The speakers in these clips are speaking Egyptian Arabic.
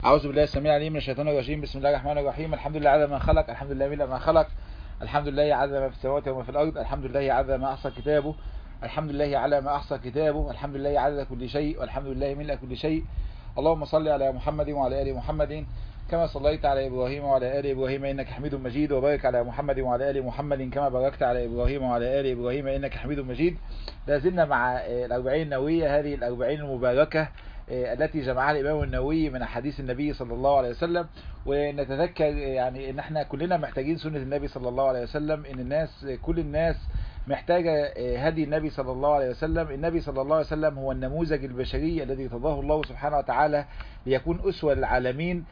أعوذ بالله السميع العليم من الشيطان الرجيم بسم الله الرحمن الرحيم الحمد لله عدد ما خلق الحمد لله ملء ما خلق الحمد لله عدد ما في السماوات وما في الأرض الحمد لله عدد ما أحصى كتابه الحمد لله على ما أحصى كتابه الحمد لله عدد كل شيء والحمد لله ملء كل شيء اللهم صل على محمد وعلى آل محمد كما صليت على إبراهيم وعلى آل إبراهيم إنك حميد مجيد وبارك على محمد وعلى آل محمد كما باركت على إبراهيم وعلى آل إبراهيم إنك حميد مجيد لازلنا مع الأربعين النووية هذه الأربعين المباركة التي جمعها الإمام النووي من حديث النبي صلى الله عليه وسلم ونتذكر يعني ان احنا كلنا محتاجين سنة النبي صلى الله عليه وسلم ان الناس كل الناس محتاجة هدي النبي صلى الله عليه وسلم النبي صلى الله عليه وسلم هو النموذج البشري الذي تضاه الله سبحانه وتعالى ليكون أسوة للعالمين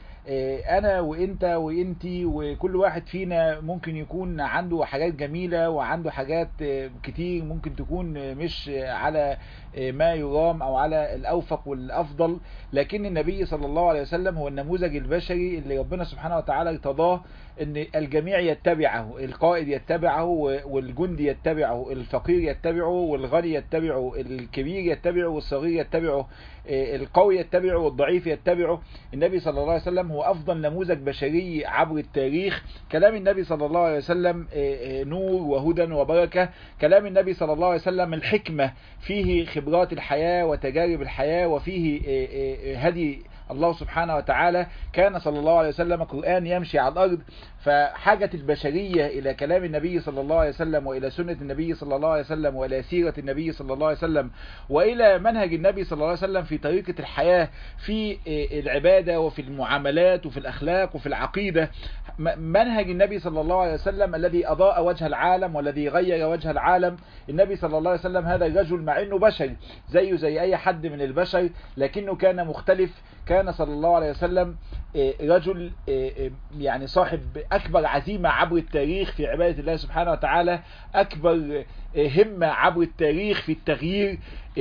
انا وانت وانتي وكل واحد فينا ممكن يكون عنده حاجات جميلة وعنده حاجات كتير ممكن تكون مش على ما يرام او على الاوفق والافضل لكن النبي صلى الله عليه وسلم هو النموذج البشري اللي ربنا سبحانه وتعالى ارتضاه ان الجميع يتبعه القائد يتبعه والجندي يتبعه الفقير يتبعه والغني يتبعه الكبير يتبعه والصغير يتبعه القوي يتبعه والضعيف يتبعه النبي صلى الله عليه وسلم هو افضل نموذج بشري عبر التاريخ كلام النبي صلى الله عليه وسلم نور وهدى وبركة كلام النبي صلى الله عليه وسلم الحكمة فيه خبرات الحياة وتجارب الحياة وفيه هدي الله سبحانه وتعالى كان صلى الله عليه وسلم قرآن يمشي على الأرض فحاجة البشرية إلى كلام النبي صلى الله عليه وسلم وإلى سنة النبي صلى الله عليه وسلم وإلى سيرة النبي صلى الله عليه وسلم وإلى منهج النبي صلى الله عليه وسلم في طريقة الحياة في العبادة وفي المعاملات وفي الأخلاق وفي العقيدة منهج النبي صلى الله عليه وسلم الذي أضاء وجه العالم والذي غير وجه العالم النبي صلى الله عليه وسلم هذا الرجل مع أنه بشر زيه زي أي حد من البشر لكنه كان مختلف كان صلى الله عليه وسلم رجل يعني صاحب أكبر عزيمة عبر التاريخ في عبادة الله سبحانه وتعالى أكبر همة عبر التاريخ في التغيير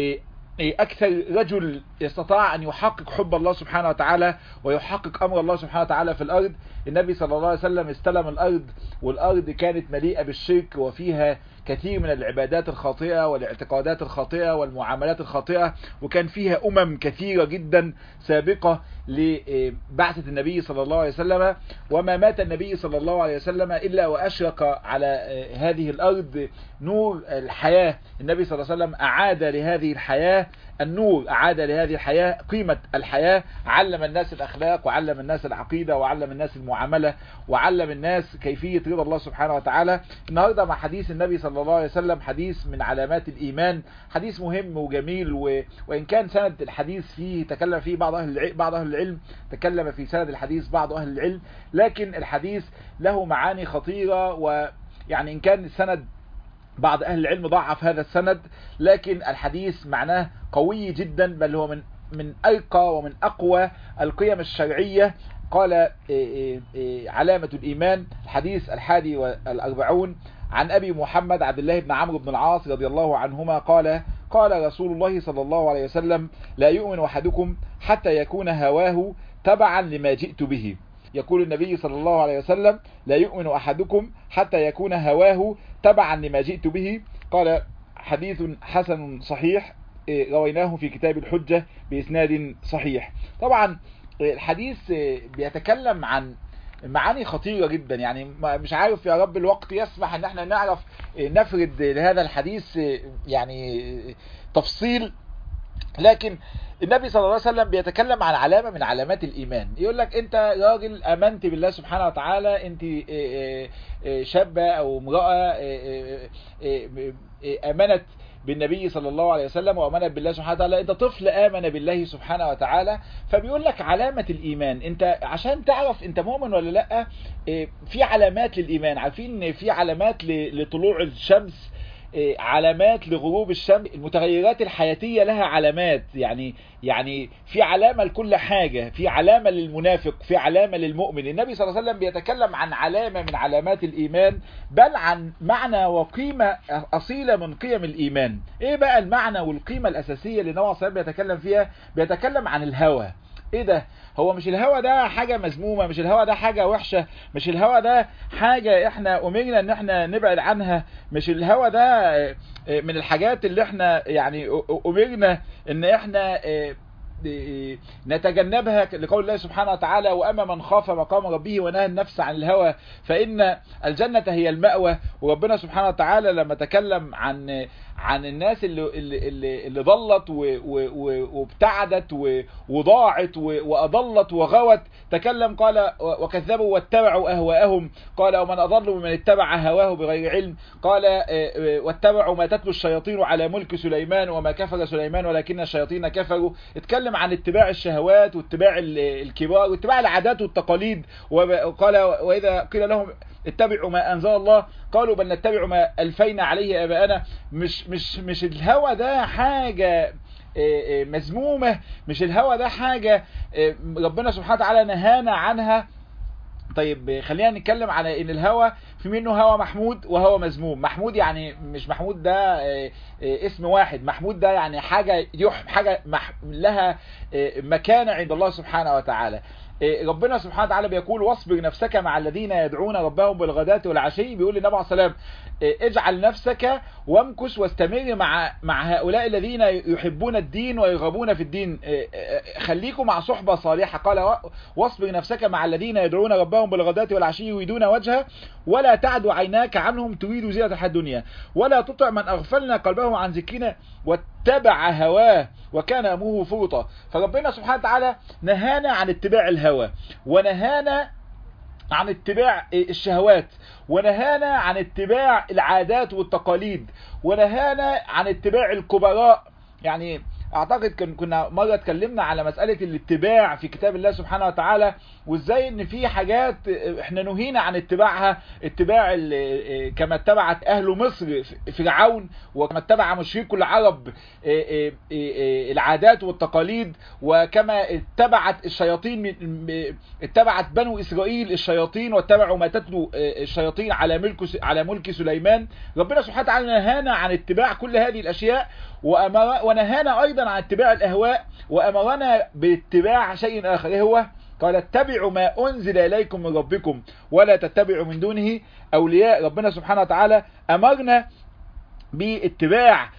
أكثر رجل استطاع أن يحقق حب الله سبحانه وتعالى ويحقق أمر الله سبحانه وتعالى في الأرض النبي صلى الله عليه وسلم استلم الأرض والأرض كانت مليئة بالشرك وفيها كثير من العبادات الخاطئة والاعتقادات الخاطئة والمعاملات الخاطئة وكان فيها أمم كثيرة جدا سابقة لبعثة النبي صلى الله عليه وسلم وما مات النبي صلى الله عليه وسلم إلا وأشرق على هذه الأرض نور الحياة النبي صلى الله عليه وسلم أعاد لهذه الحياة النور أعاد لهذه الحياة قيمة الحياة علم الناس الأخلاق وعلم الناس العقيدة وعلم الناس المعاملة وعلم الناس كيفية رضا الله سبحانه وتعالى النهاردة مع حديث النبي صلى الله عليه وسلم حديث من علامات الإيمان حديث مهم وجميل و... وإن كان سند الحديث فيه تكلم فيه بعض أهل العلم بعض أهل العلم تكلم في سند الحديث بعض أهل العلم لكن الحديث له معاني خطيرة ويعني إن كان السند بعض أهل العلم ضعف هذا السند لكن الحديث معناه قوي جدا بل هو من من أرقى ومن أقوى القيم الشرعية قال علامة الإيمان الحديث الحادي والأربعون عن أبي محمد عبد الله بن عمرو بن العاص رضي الله عنهما قال قال رسول الله صلى الله عليه وسلم لا يؤمن أحدكم حتى يكون هواه تبعا لما جئت به يقول النبي صلى الله عليه وسلم لا يؤمن أحدكم حتى يكون هواه تبعا لما جئت به قال حديث حسن صحيح رويناه في كتاب الحجة بإسناد صحيح طبعا الحديث بيتكلم عن معاني خطيرة جدا يعني مش عارف يا رب الوقت يسمح ان احنا نعرف نفرد لهذا الحديث يعني تفصيل لكن النبي صلى الله عليه وسلم بيتكلم عن علامة من علامات الإيمان يقول لك أنت راجل أمنت بالله سبحانه وتعالى أنت شابة أو امرأة أمنت بالنبي صلى الله عليه وسلم وأمنت بالله سبحانه وتعالى أنت طفل آمن بالله سبحانه وتعالى فبيقول لك علامة الإيمان أنت عشان تعرف أنت مؤمن ولا لأ في علامات للإيمان عارفين ان في علامات لطلوع الشمس علامات لغروب الشمس المتغيرات الحياتية لها علامات يعني يعني في علامة لكل حاجة في علامة للمنافق في علامة للمؤمن النبي صلى الله عليه وسلم بيتكلم عن علامة من علامات الإيمان بل عن معنى وقيمة أصيلة من قيم الإيمان إيه بقى المعنى والقيمة الأساسية اللي نوع صلى بيتكلم فيها بيتكلم عن الهوى ايه ده هو مش الهوى ده حاجة مذمومة مش الهوى ده حاجة وحشة مش الهوى ده حاجة احنا امرنا ان احنا نبعد عنها مش الهوى ده من الحاجات اللي احنا يعني امرنا ان احنا نتجنبها لقول الله سبحانه وتعالى وأما من خاف مقام ربه ونهى النفس عن الهوى فإن الجنة هي المأوى وربنا سبحانه وتعالى لما تكلم عن عن الناس اللي اللي, اللي ضلت وابتعدت وضاعت واضلت وغوت تكلم قال وكذبوا واتبعوا اهواءهم قال ومن اضل ممن اتبع هواه بغير علم قال واتبعوا ما تتلو الشياطين على ملك سليمان وما كفر سليمان ولكن الشياطين كفروا اتكلم عن اتباع الشهوات واتباع الكبار واتباع العادات والتقاليد وقال واذا قيل لهم اتبعوا ما انزل الله قالوا بل نتبع ما الفينا عليه اباءنا مش مش مش الهوى ده حاجه مذمومه مش الهوى ده حاجه ربنا سبحانه وتعالى نهانا عنها طيب خلينا نتكلم على ان الهوى في منه هوى محمود وهوى مذموم محمود يعني مش محمود ده اسم واحد محمود ده يعني حاجه حاجه لها مكانه عند الله سبحانه وتعالى ربنا سبحانه وتعالى بيقول واصبر نفسك مع الذين يدعون ربهم بالغداة والعشي بيقول للنبي عليه السلام اجعل نفسك وامكس واستمر مع مع هؤلاء الذين يحبون الدين ويرغبون في الدين خليكم مع صحبة صالحة قال واصبر نفسك مع الذين يدعون ربهم بالغداة والعشي يريدون وجهه ولا تعد عيناك عنهم تريد زينة الحياة الدنيا ولا تطع من اغفلنا قلبه عن ذكرنا واتبع هواه وكان امره فرطا فربنا سبحانه وتعالى نهانا عن اتباع الهوى ونهانا عن اتباع الشهوات ونهانا عن اتباع العادات والتقاليد ونهانا عن اتباع الكبراء يعني اعتقد كنا مرة اتكلمنا على مسألة الاتباع في كتاب الله سبحانه وتعالى وازاي ان في حاجات احنا نهينا عن اتباعها اتباع كما اتبعت اهل مصر فرعون وكما اتبع مشركو العرب العادات والتقاليد وكما اتبعت الشياطين اتبعت بنو اسرائيل الشياطين واتبعوا ما تتلو الشياطين على ملك على ملك سليمان ربنا سبحانه وتعالى نهانا عن اتباع كل هذه الاشياء وأمر ونهانا ايضا عن اتباع الاهواء وامرنا باتباع شيء اخر ايه هو قال اتبعوا ما انزل اليكم من ربكم ولا تتبعوا من دونه اولياء ربنا سبحانه وتعالى امرنا باتباع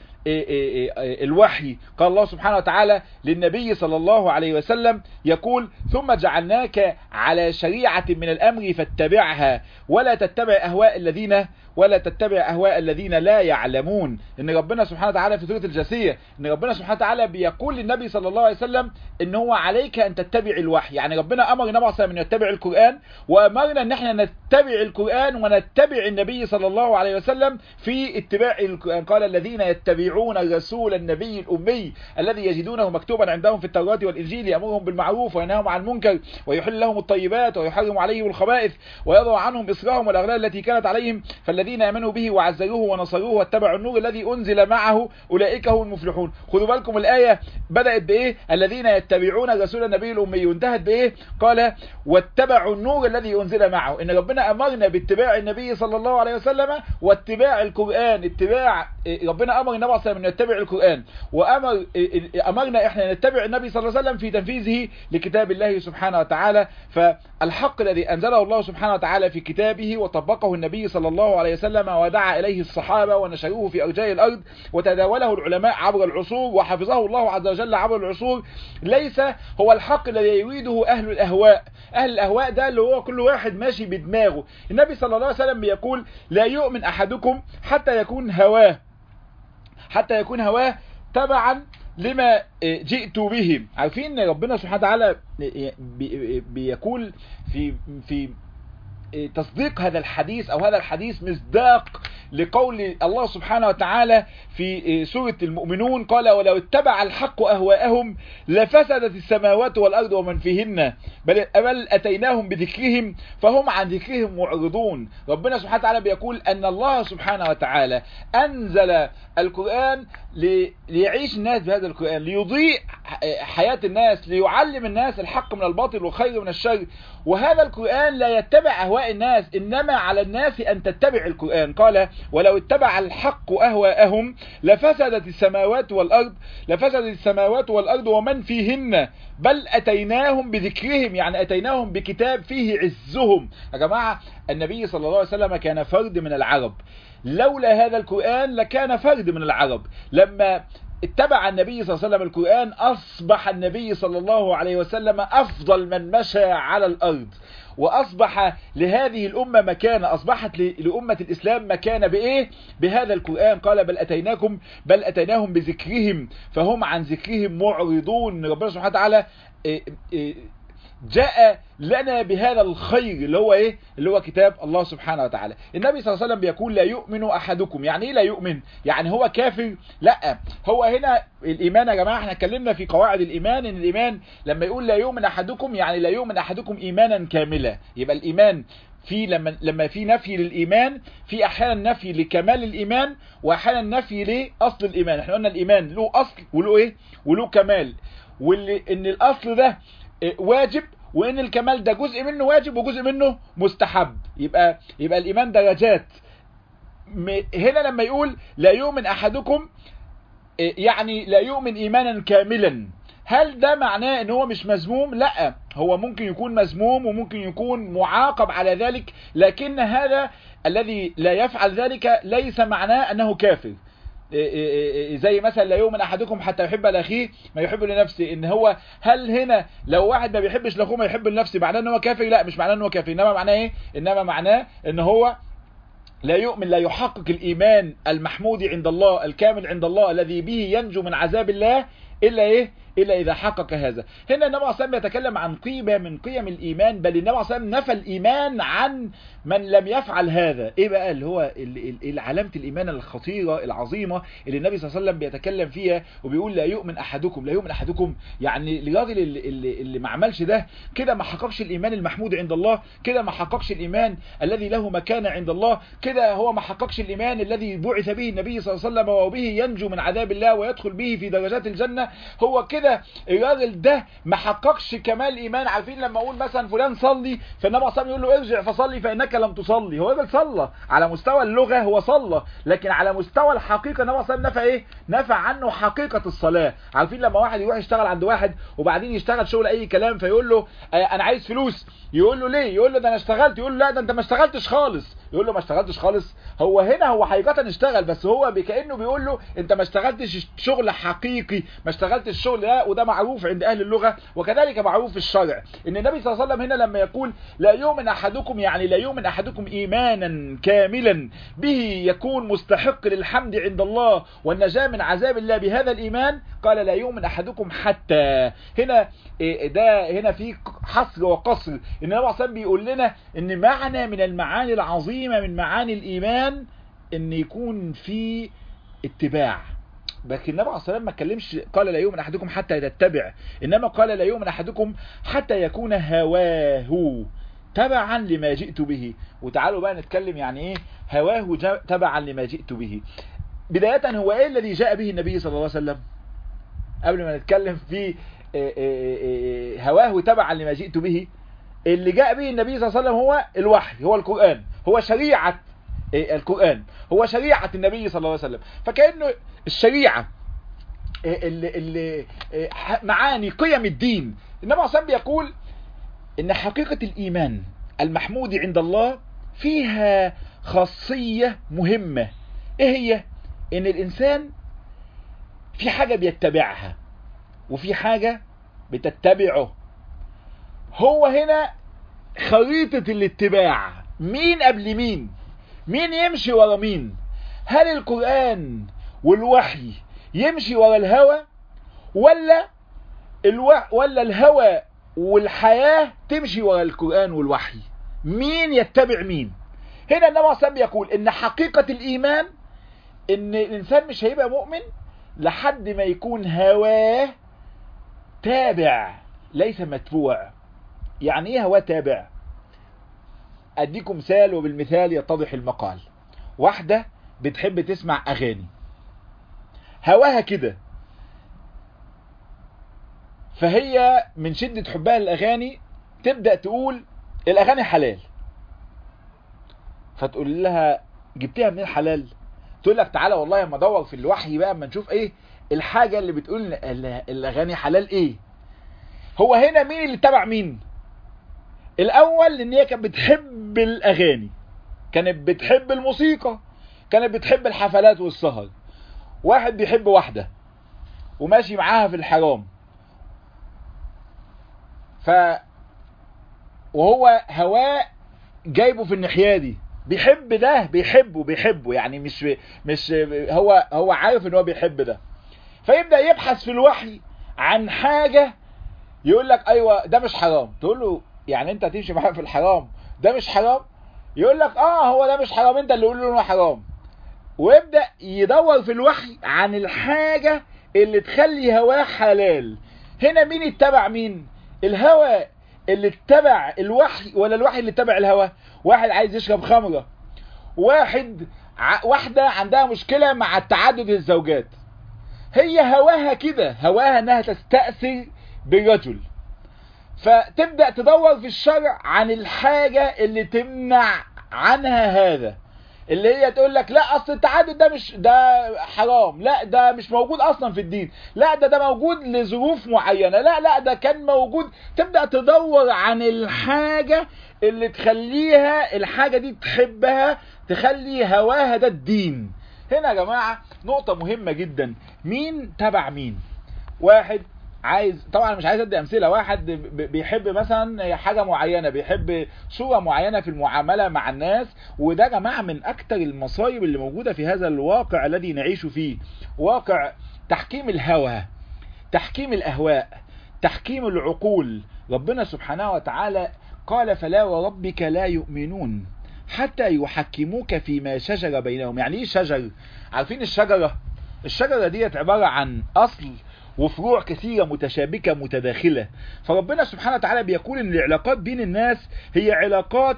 الوحي قال الله سبحانه وتعالى للنبي صلى الله عليه وسلم يقول ثم جعلناك على شريعة من الأمر فاتبعها ولا تتبع أهواء الذين ولا تتبع أهواء الذين لا يعلمون إن ربنا سبحانه وتعالى في سورة الجاثية إن ربنا سبحانه وتعالى بيقول للنبي صلى الله عليه وسلم إن هو عليك أن تتبع الوحي يعني ربنا أمر النبي صلى الله عليه وسلم أن يتبع القرآن وأمرنا أن احنا نتبع القرآن ونتبع النبي صلى الله عليه وسلم في اتباع القرآن قال الذين يتبعون الرسول النبي الأمي الذي يجدونه مكتوبا عندهم في التوراة والإنجيل يأمرهم بالمعروف وينهاهم عن المنكر ويحل لهم الطيبات ويحرم عليهم الخبائث ويضع عنهم إصرارهم والأغلال التي كانت عليهم فالذين آمنوا به وعزروه ونصروه واتبعوا النور الذي أنزل معه أولئك هم المفلحون خذوا بالكم الآية بدأت بإيه الذين يتبعون الرسول النبي الأمي وانتهت بإيه قال واتبعوا النور الذي أنزل معه إن ربنا أمرنا باتباع النبي صلى الله عليه وسلم واتباع القرآن اتباع ربنا أمر النبي صلى الله عليه وسلم أن يتبع القرآن وأمر أمرنا إحنا نتبع النبي صلى الله عليه وسلم في تنفيذه لكتاب الله سبحانه وتعالى فالحق الذي أنزله الله سبحانه وتعالى في كتابه وطبقه النبي صلى الله عليه وسلم ودعا إليه الصحابة ونشروه في أرجاء الأرض وتداوله العلماء عبر العصور وحفظه الله عز وجل عبر العصور ليس هو الحق الذي يريده أهل الأهواء أهل الأهواء ده اللي هو كل واحد ماشي بدماغه النبي صلى الله عليه وسلم بيقول لا يؤمن أحدكم حتى يكون هواه حتى يكون هواه تبعا لما جئت به عارفين ربنا سبحانه وتعالى بيقول في في تصديق هذا الحديث او هذا الحديث مصداق لقول الله سبحانه وتعالى في سورة المؤمنون قال ولو اتبع الحق اهواءهم لفسدت السماوات والارض ومن فيهن بل, بل اتيناهم بذكرهم فهم عن ذكرهم معرضون ربنا سبحانه وتعالى بيقول ان الله سبحانه وتعالى انزل القرآن ليعيش الناس بهذا القرآن ليضيء حياة الناس ليعلم الناس الحق من الباطل والخير من الشر وهذا القرآن لا يتبع أهواء الناس إنما على الناس أن تتبع القرآن قال ولو اتبع الحق أهواءهم لفسدت السماوات والأرض لفسدت السماوات والأرض ومن فيهن بل أتيناهم بذكرهم يعني أتيناهم بكتاب فيه عزهم يا جماعة النبي صلى الله عليه وسلم كان فرد من العرب لولا هذا القرآن لكان فرد من العرب لما اتبع النبي صلى الله عليه وسلم القرآن أصبح النبي صلى الله عليه وسلم أفضل من مشى على الأرض وأصبح لهذه الأمة مكانة أصبحت لأمة الإسلام مكانة بإيه؟ بهذا القرآن قال بل أتيناكم بل أتيناهم بذكرهم فهم عن ذكرهم معرضون ربنا سبحانه وتعالى إيه إيه جاء لنا بهذا الخير اللي هو ايه اللي هو كتاب الله سبحانه وتعالى النبي صلى الله عليه وسلم بيقول لا يؤمن احدكم يعني ايه لا يؤمن يعني هو كافر لا هو هنا الايمان يا جماعه احنا اتكلمنا في قواعد الايمان ان الايمان لما يقول لا يؤمن احدكم يعني لا يؤمن احدكم ايمانا كاملا يبقى الايمان في لما لما في نفي للايمان في احيانا نفي لكمال الايمان واحيانا نفي لاصل الايمان احنا قلنا الايمان له اصل وله ايه وله كمال واللي ان الاصل ده واجب وان الكمال ده جزء منه واجب وجزء منه مستحب يبقى يبقى الايمان درجات هنا لما يقول لا يؤمن احدكم يعني لا يؤمن ايمانا كاملا هل ده معناه ان هو مش مذموم لا هو ممكن يكون مذموم وممكن يكون معاقب على ذلك لكن هذا الذي لا يفعل ذلك ليس معناه انه كافر زي مثلا لا يؤمن احدكم حتى يحب لاخيه ما يحب لنفسه ان هو هل هنا لو واحد ما بيحبش لاخوه ما يحب لنفسه معناه ان هو كافر لا مش معناه ان هو كافر انما معناه ايه انما معناه ان هو لا يؤمن لا يحقق الايمان المحمود عند الله الكامل عند الله الذي به ينجو من عذاب الله الا ايه الا اذا حقق هذا هنا النبي عليه الصلاه يتكلم عن قيمه من قيم الايمان بل النبي عليه الصلاه نفى الايمان عن من لم يفعل هذا ايه بقى اللي هو علامه الايمان الخطيره العظيمه اللي النبي صلى الله عليه وسلم بيتكلم فيها وبيقول لا يؤمن احدكم لا يؤمن احدكم يعني الراجل اللي, اللي, اللي ما عملش ده كده ما حققش الايمان المحمود عند الله كده ما حققش الايمان الذي له مكانه عند الله كده هو ما حققش الايمان الذي بعث به النبي صلى الله عليه وسلم وبه ينجو من عذاب الله ويدخل به في درجات الجنه هو كده الراجل ده ما حققش كمال ايمان عارفين لما اقول مثلا فلان صلي فالنبي صلى الله يقول له ارجع فصلي فانك لم تصلي هو راجل صلى على مستوى اللغه هو صلى لكن على مستوى الحقيقه النبي صلى الله نفى ايه نفى عنه حقيقه الصلاه عارفين لما واحد يروح يشتغل عند واحد وبعدين يشتغل شغل اي كلام فيقول له آه انا عايز فلوس يقول له ليه يقول له ده انا اشتغلت يقول له لا ده انت ما اشتغلتش خالص يقول له ما اشتغلتش خالص هو هنا هو حقيقه اشتغل بس هو كانه بيقول له انت ما اشتغلتش شغل حقيقي ما اشتغلتش الشغل ده وده معروف عند اهل اللغه وكذلك معروف في الشرع ان النبي صلى الله عليه وسلم هنا لما يقول لا يؤمن احدكم يعني لا يؤمن احدكم ايمانا كاملا به يكون مستحق للحمد عند الله والنجاه من عذاب الله بهذا الايمان قال لا يؤمن احدكم حتى هنا ده هنا في حصر وقصر ان النبي صلى الله عليه وسلم بيقول لنا ان معنى من المعاني العظيمه من معاني الايمان ان يكون في اتباع لكن النبي عليه الصلاه والسلام ما اتكلمش قال لا يؤمن احدكم حتى يتبع انما قال لا يؤمن احدكم حتى يكون هواه تبعا لما جئت به وتعالوا بقى نتكلم يعني ايه هواه تبعا لما جئت به بداية هو ايه الذي جاء به النبي صلى الله عليه وسلم قبل ما نتكلم في هواه تبعا لما جئت به اللي جاء به النبي صلى الله عليه وسلم هو الوحي هو القرآن هو شريعة القرآن هو شريعة النبي صلى الله عليه وسلم فكأنه الشريعة اللي اللي معاني قيم الدين النبي صلى الله بيقول ان حقيقة الايمان المحمود عند الله فيها خاصية مهمة ايه هي ان الانسان في حاجة بيتبعها وفي حاجة بتتبعه هو هنا خريطة الاتباع مين قبل مين مين يمشي ورا مين هل القرآن والوحي يمشي ورا الهوى ولا الو... ولا الهوى والحياة تمشي ورا القرآن والوحي مين يتبع مين هنا النبي صلى الله عليه وسلم يقول ان حقيقة الايمان ان الانسان مش هيبقى مؤمن لحد ما يكون هواه تابع ليس متبوع يعني ايه هواه تابع اديكم مثال وبالمثال يتضح المقال واحدة بتحب تسمع اغاني هواها كده فهي من شدة حبها للاغاني تبدأ تقول الاغاني حلال فتقول لها جبتيها منين حلال تقول لك تعالى والله اما ادور في الوحي بقى اما نشوف ايه الحاجة اللي بتقول الاغاني حلال ايه هو هنا مين اللي تبع مين الاول ان هي كانت بتحب الاغاني كانت بتحب الموسيقى كانت بتحب الحفلات والسهر واحد بيحب واحدة وماشي معاها في الحرام ف وهو هواه جايبه في الناحيه دي بيحب ده بيحبه بيحبه يعني مش مش هو هو عارف ان هو بيحب ده فيبدا يبحث في الوحي عن حاجه يقول لك ايوه ده مش حرام تقول له يعني انت هتمشي معايا في الحرام ده مش حرام يقول لك اه هو ده مش حرام انت اللي قول له انه حرام ويبدا يدور في الوحي عن الحاجه اللي تخلي هواه حلال هنا مين اتبع مين الهوى اللي اتبع الوحي ولا الوحي اللي اتبع الهوى واحد عايز يشرب خمره واحد ع... واحده عندها مشكله مع التعدد الزوجات هي هواها كده هواها انها تستأثر بالرجل فتبدأ تدور في الشرع عن الحاجة اللي تمنع عنها هذا اللي هي تقول لك لا اصل التعدد ده مش ده حرام لا ده مش موجود اصلا في الدين لا ده ده موجود لظروف معينة لا لا ده كان موجود تبدأ تدور عن الحاجة اللي تخليها الحاجة دي تحبها تخلي هواها ده الدين هنا يا جماعة نقطة مهمة جدا مين تبع مين واحد عايز طبعا مش عايز ادي امثله واحد بيحب مثلا حاجه معينه بيحب صوره معينه في المعامله مع الناس وده يا جماعه من اكتر المصايب اللي موجوده في هذا الواقع الذي نعيش فيه واقع تحكيم الهوى تحكيم الاهواء تحكيم العقول ربنا سبحانه وتعالى قال فلا وربك لا يؤمنون حتى يحكموك فيما شجر بينهم يعني ايه شجر عارفين الشجره الشجره ديت عباره عن اصل وفروع كثيرة متشابكة متداخلة فربنا سبحانه وتعالى بيقول ان العلاقات بين الناس هي علاقات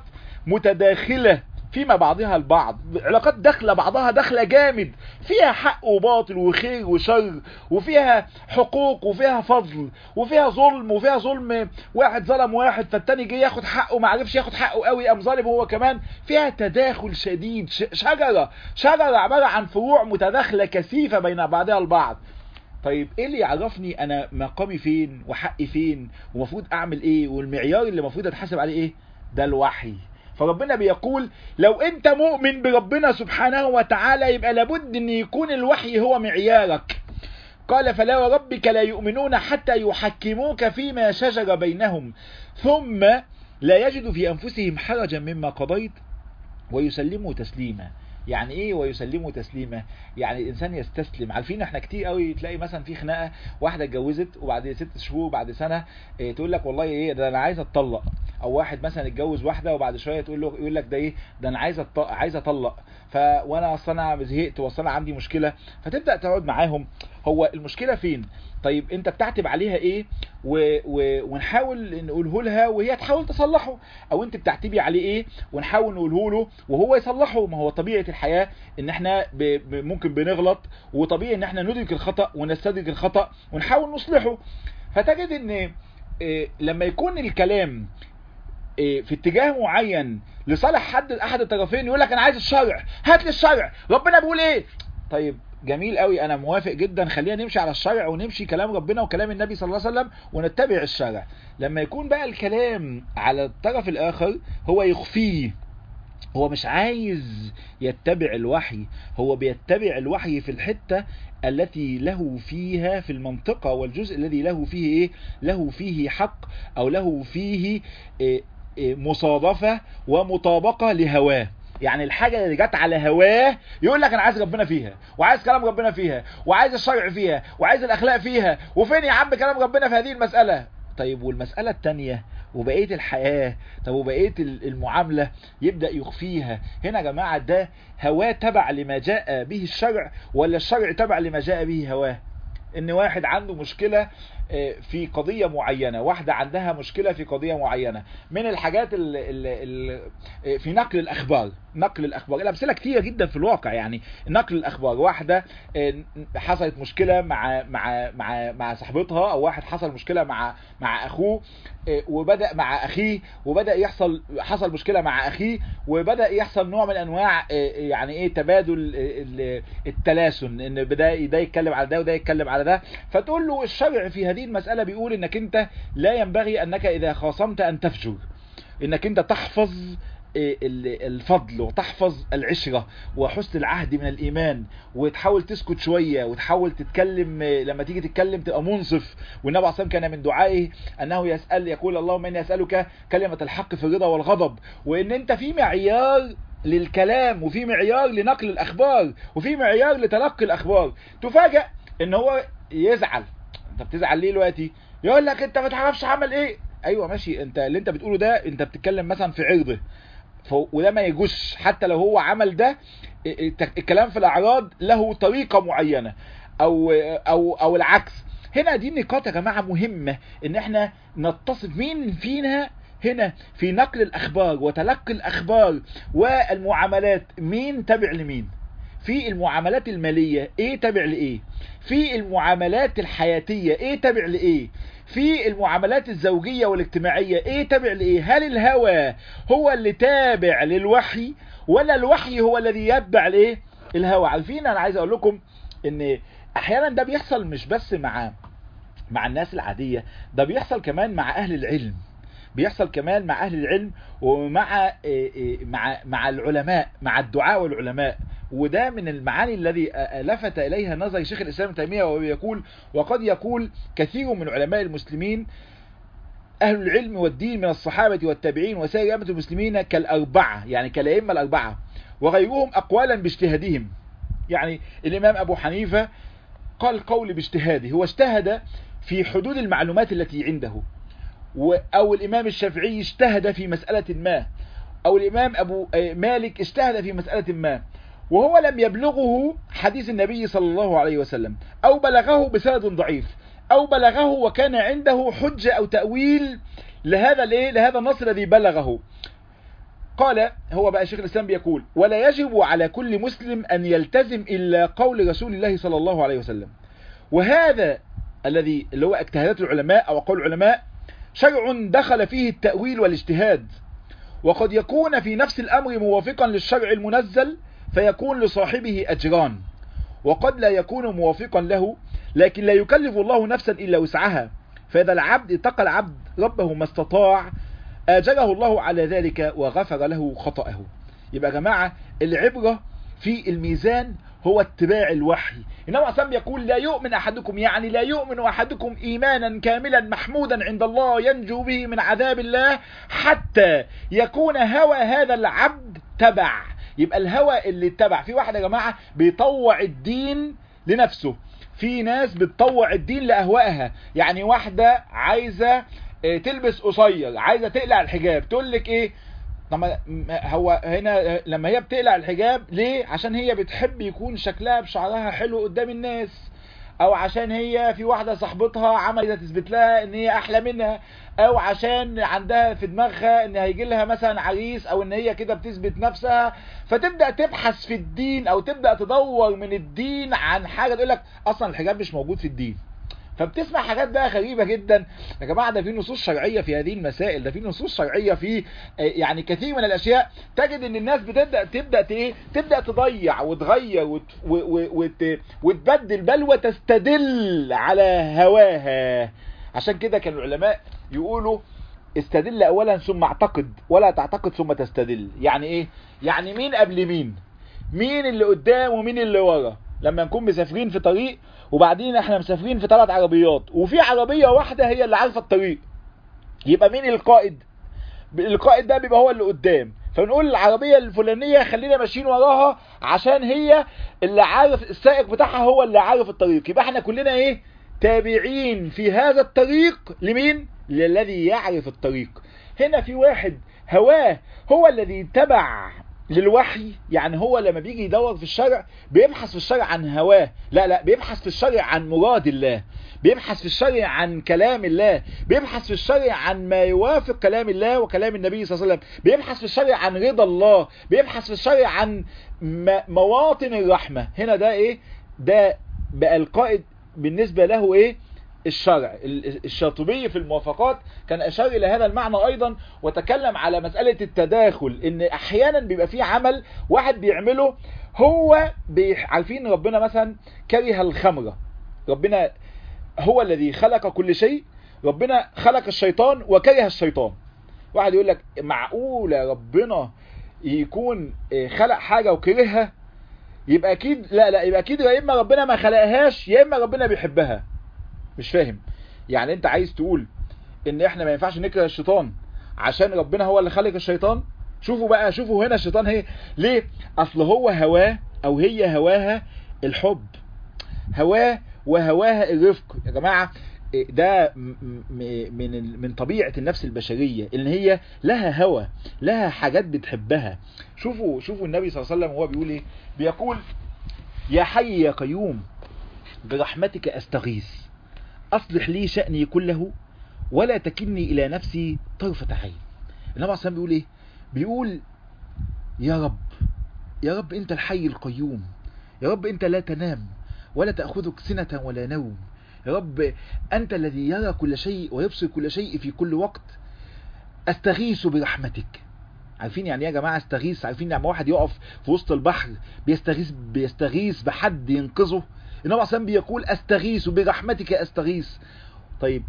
متداخلة فيما بعضها البعض علاقات داخلة بعضها داخلة جامد فيها حق وباطل وخير وشر وفيها حقوق وفيها فضل وفيها ظلم وفيها ظلم واحد ظلم واحد فالتاني جه ياخد حقه ما عرفش ياخد حقه قوي قام ظالم هو كمان فيها تداخل شديد شجرة شجرة عبارة عن فروع متداخلة كثيفة بين بعضها البعض طيب ايه اللي يعرفني انا مقامي فين وحقي فين ومفروض اعمل ايه والمعيار اللي المفروض اتحاسب عليه ايه ده الوحي فربنا بيقول لو انت مؤمن بربنا سبحانه وتعالى يبقى لابد ان يكون الوحي هو معيارك قال فلا وربك لا يؤمنون حتى يحكموك فيما شجر بينهم ثم لا يجد في انفسهم حرجا مما قضيت ويسلموا تسليما يعني ايه ويسلموا تسليما يعني الانسان يستسلم عارفين احنا كتير قوي تلاقي مثلا في خناقه واحده اتجوزت وبعد ست شهور بعد سنه ايه تقول لك والله ايه ده انا عايز اتطلق او واحد مثلا اتجوز واحده وبعد شويه تقول له يقول لك ده ايه ده انا عايز عايز اطلق ف وانا اصل انا زهقت واصل انا عندي مشكله فتبدا تقعد معاهم هو المشكله فين طيب انت بتعتب عليها ايه و... و... ونحاول نقوله لها وهي تحاول تصلحه او انت بتعتبي عليه ايه ونحاول نقوله له وهو يصلحه ما هو طبيعه الحياه ان احنا ب... ب... ممكن بنغلط وطبيعي ان احنا ندرك الخطا ونستدرك الخطا ونحاول نصلحه فتجد ان إيه لما يكون الكلام إيه في اتجاه معين لصالح حد احد الطرفين يقول لك انا عايز الشرع هات لي الشرع ربنا بيقول ايه طيب جميل قوي انا موافق جدا خلينا نمشي على الشرع ونمشي كلام ربنا وكلام النبي صلى الله عليه وسلم ونتبع الشرع لما يكون بقى الكلام على الطرف الاخر هو يخفيه هو مش عايز يتبع الوحي هو بيتبع الوحي في الحتة التي له فيها في المنطقة والجزء الذي له فيه ايه له فيه حق او له فيه إيه إيه مصادفة ومطابقة لهواه يعني الحاجة اللي جت على هواه يقول لك انا عايز ربنا فيها وعايز كلام ربنا فيها وعايز الشرع فيها وعايز الاخلاق فيها وفين يا عم كلام ربنا في هذه المسألة طيب والمسألة التانية وبقية الحياة طب وبقية المعاملة يبدأ يخفيها هنا يا جماعة ده هواه تبع لما جاء به الشرع ولا الشرع تبع لما جاء به هواه ان واحد عنده مشكلة في قضية معينة واحدة عندها مشكلة في قضية معينة من الحاجات ال ال ال في نقل الأخبار نقل الأخبار الأمثلة كتيرة جدا في الواقع يعني نقل الأخبار واحدة حصلت مشكلة مع مع مع مع صاحبتها أو واحد حصل مشكلة مع مع أخوه وبدأ مع أخيه وبدأ يحصل حصل مشكلة مع أخيه وبدأ يحصل نوع من أنواع يعني إيه تبادل التلاسن إن بدأ ده يتكلم على ده وده يتكلم على ده فتقول له الشرع في هذه المسألة بيقول انك انت لا ينبغي انك اذا خاصمت ان تفجر انك انت تحفظ الفضل وتحفظ العشرة وحسن العهد من الإيمان وتحاول تسكت شوية وتحاول تتكلم لما تيجي تتكلم تبقى منصف والنبي عليه كان من دعائه أنه يسأل يقول اللهم إني أسألك كلمة الحق في الرضا والغضب وإن أنت في معيار للكلام وفي معيار لنقل الأخبار وفي معيار لتلقي الأخبار تفاجأ إن هو يزعل أنت بتزعل ليه دلوقتي يقول لك أنت ما تعرفش عمل إيه ايوه ماشي انت اللي انت بتقوله ده انت بتتكلم مثلا في عرضه وده ما يجوش حتى لو هو عمل ده الكلام في الاعراض له طريقه معينه او او او العكس هنا دي نقاط يا جماعه مهمه ان احنا نتصف مين فينا هنا في نقل الاخبار وتلقي الاخبار والمعاملات مين تابع لمين في المعاملات المالية ايه تابع لايه في المعاملات الحياتية ايه تابع لايه في المعاملات الزوجية والاجتماعية ايه تابع لايه هل الهوى هو اللي تابع للوحي ولا الوحي هو الذي يتبع لايه الهوى عارفين انا عايز اقول لكم ان احيانا ده بيحصل مش بس مع مع الناس العادية ده بيحصل كمان مع اهل العلم بيحصل كمان مع اهل العلم ومع مع مع العلماء مع الدعاء والعلماء وده من المعاني الذي لفت إليها نظر شيخ الإسلام ابن تيمية وهو يقول وقد يقول كثير من علماء المسلمين أهل العلم والدين من الصحابة والتابعين وسائر أئمة المسلمين كالأربعة يعني كالأئمة الأربعة وغيرهم أقوالا باجتهادهم يعني الإمام أبو حنيفة قال قول باجتهاده هو اجتهد في حدود المعلومات التي عنده أو الإمام الشافعي اجتهد في مسألة ما أو الإمام أبو مالك اجتهد في مسألة ما وهو لم يبلغه حديث النبي صلى الله عليه وسلم أو بلغه بسند ضعيف أو بلغه وكان عنده حجة أو تأويل لهذا الايه لهذا النص الذي بلغه قال هو بقى شيخ الإسلام بيقول ولا يجب على كل مسلم أن يلتزم إلا قول رسول الله صلى الله عليه وسلم وهذا الذي اللي هو اجتهادات العلماء أو قول العلماء شرع دخل فيه التأويل والاجتهاد وقد يكون في نفس الأمر موافقا للشرع المنزل فيكون لصاحبه أجران وقد لا يكون موافقا له لكن لا يكلف الله نفسا إلا وسعها فإذا العبد اتقى العبد ربه ما استطاع آجره الله على ذلك وغفر له خطأه يبقى يا جماعة العبرة في الميزان هو اتباع الوحي إنما عصام يقول لا يؤمن أحدكم يعني لا يؤمن أحدكم إيمانا كاملا محمودا عند الله ينجو به من عذاب الله حتى يكون هوى هذا العبد تبع يبقى الهوى اللي اتبع في واحد يا جماعة بيطوع الدين لنفسه في ناس بتطوع الدين لأهوائها يعني واحدة عايزة تلبس قصير عايزة تقلع الحجاب تقول لك ايه طب هو هنا لما هي بتقلع الحجاب ليه عشان هي بتحب يكون شكلها بشعرها حلو قدام الناس او عشان هي في واحدة صاحبتها عملت تثبت لها ان هي احلى منها او عشان عندها في دماغها ان هيجي لها مثلا عريس او ان هي كده بتثبت نفسها فتبدأ تبحث في الدين او تبدأ تدور من الدين عن حاجة تقول لك اصلا الحجاب مش موجود في الدين فبتسمع حاجات بقى غريبة جدا يا جماعة ده في نصوص شرعية في هذه المسائل ده في نصوص شرعية في يعني كثير من الاشياء تجد ان الناس بتبدأ تبدأ ايه تبدأ تضيع وتغير وت وت وتبدل بل وتستدل على هواها عشان كده كان العلماء يقولوا استدل اولا ثم اعتقد ولا تعتقد ثم تستدل يعني ايه يعني مين قبل مين مين اللي قدام ومين اللي ورا لما نكون مسافرين في طريق وبعدين احنا مسافرين في ثلاث عربيات وفي عربية واحدة هي اللي عارفة الطريق يبقى مين القائد القائد ده بيبقى هو اللي قدام فنقول العربية الفلانية خلينا ماشيين وراها عشان هي اللي عارف السائق بتاعها هو اللي عارف الطريق يبقى احنا كلنا ايه تابعين في هذا الطريق لمين للذي يعرف الطريق هنا في واحد هواه هو الذي تبع للوحي يعني هو لما بيجي يدور في الشرع بيبحث في الشرع عن هواه لا لا بيبحث في الشرع عن مراد الله بيبحث في الشرع عن كلام الله بيبحث في الشرع عن ما يوافق كلام الله وكلام النبي صلى الله عليه وسلم بيبحث في الشرع عن رضا الله بيبحث في الشرع عن مواطن الرحمة هنا ده ايه ده بقى القائد بالنسبة له ايه الشرع الشاطبي في الموافقات كان أشار إلى هذا المعنى أيضا وتكلم على مسألة التداخل إن أحيانا بيبقى فيه عمل واحد بيعمله هو عارفين ربنا مثلا كره الخمرة ربنا هو الذي خلق كل شيء ربنا خلق الشيطان وكره الشيطان واحد يقول لك معقولة ربنا يكون خلق حاجة وكرهها يبقى اكيد لا لا يبقى اكيد يا اما ربنا ما خلقهاش يا اما ربنا بيحبها مش فاهم يعني انت عايز تقول ان احنا ما ينفعش نكره الشيطان عشان ربنا هو اللي خلق الشيطان شوفوا بقى شوفوا هنا الشيطان هي ليه اصل هو هواه او هي هواها الحب هواه وهواها الرفق يا جماعة ده من من طبيعة النفس البشرية ان هي لها هوى لها حاجات بتحبها شوفوا شوفوا النبي صلى الله عليه وسلم وهو بيقول ايه بيقول يا حي يا قيوم برحمتك استغيث اصلح لي شأني كله ولا تكلني الى نفسي طرفة عين النبي عليه الصلاة بيقول ايه بيقول يا رب يا رب انت الحي القيوم يا رب انت لا تنام ولا تأخذك سنة ولا نوم يا رب أنت الذي يرى كل شيء ويبصر كل شيء في كل وقت أستغيث برحمتك عارفين يعني يا جماعة استغيث عارفين لما يعني واحد يقف في وسط البحر بيستغيث بيستغيث بحد ينقذه النبي عليه بيقول أستغيث برحمتك أستغيث طيب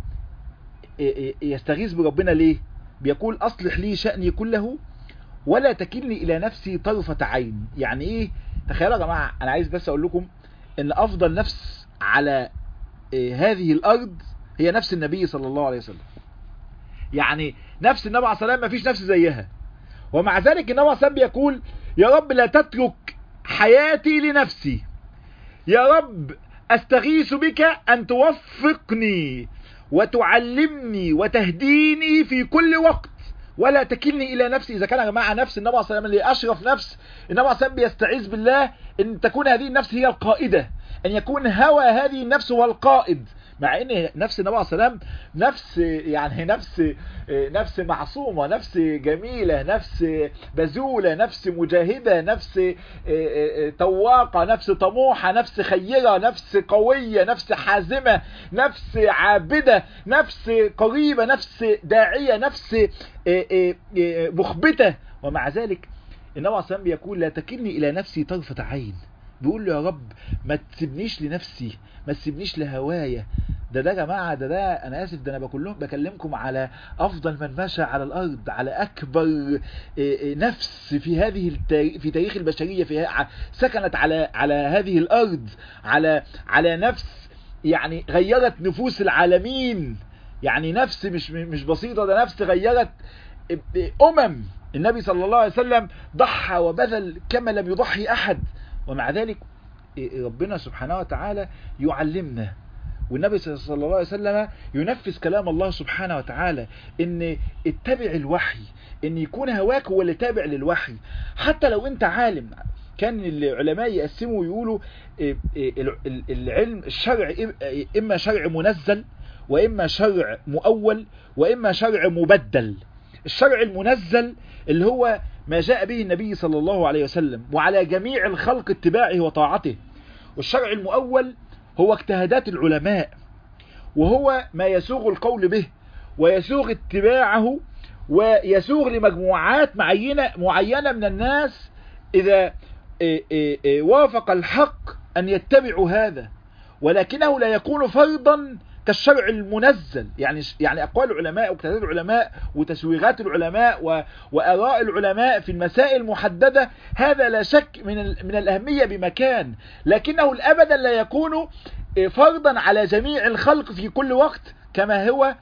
يستغيث بربنا ليه بيقول أصلح لي شأني كله ولا تكلني إلى نفسي طرفة عين يعني إيه تخيلوا يا جماعة أنا عايز بس أقول لكم ان افضل نفس على هذه الارض هي نفس النبي صلى الله عليه وسلم يعني نفس النبي عليه الصلاه ما فيش نفس زيها ومع ذلك النبي عليه الصلاه يقول يا رب لا تترك حياتي لنفسي يا رب استغيث بك ان توفقني وتعلمني وتهديني في كل وقت ولا تكلني الى نفسي اذا كان يا جماعه نفس النبي عليه الصلاه والسلام اللي اشرف نفس النبي عليه الصلاه بيستعيذ بالله ان تكون هذه النفس هي القائده ان يكون هوى هذه النفس هو القائد مع ان نفس النبي عليه الصلاه نفس يعني نفس نفس معصومه نفس جميله نفس بذوله نفس مجاهده نفس تواقه نفس طموحه نفس خيره نفس قويه نفس حازمه نفس عابده نفس قريبه نفس داعيه نفس مخبته ومع ذلك النبي عليه الصلاه بيقول لا تكلني الى نفسي طرفه عين بيقول له يا رب ما تسيبنيش لنفسي ما تسيبنيش لهوايا ده ده يا جماعه ده ده انا اسف ده انا بكلم بكلمكم على افضل من مشى على الارض على اكبر نفس في هذه التاريخ في تاريخ البشريه في سكنت على على هذه الارض على على نفس يعني غيرت نفوس العالمين يعني نفس مش مش بسيطه ده نفس غيرت امم النبي صلى الله عليه وسلم ضحى وبذل كما لم يضحي احد ومع ذلك ربنا سبحانه وتعالى يعلمنا والنبي صلى الله عليه وسلم ينفذ كلام الله سبحانه وتعالى ان اتبع الوحي ان يكون هواك هو اللي تابع للوحي حتى لو انت عالم كان العلماء يقسموا ويقولوا العلم الشرع اما شرع منزل واما شرع مؤول واما شرع مبدل الشرع المنزل اللي هو ما جاء به النبي صلى الله عليه وسلم وعلى جميع الخلق اتباعه وطاعته والشرع المؤول هو اجتهادات العلماء وهو ما يسوغ القول به ويسوغ اتباعه ويسوغ لمجموعات معينة, معينة من الناس إذا وافق الحق أن يتبعوا هذا ولكنه لا يكون فرضا كالشرع المنزل يعني يعني اقوال العلماء واجتهادات العلماء وتسويغات العلماء و... واراء العلماء في المسائل المحدده هذا لا شك من ال... من الاهميه بمكان لكنه ابدا لا يكون فرضا على جميع الخلق في كل وقت كما هو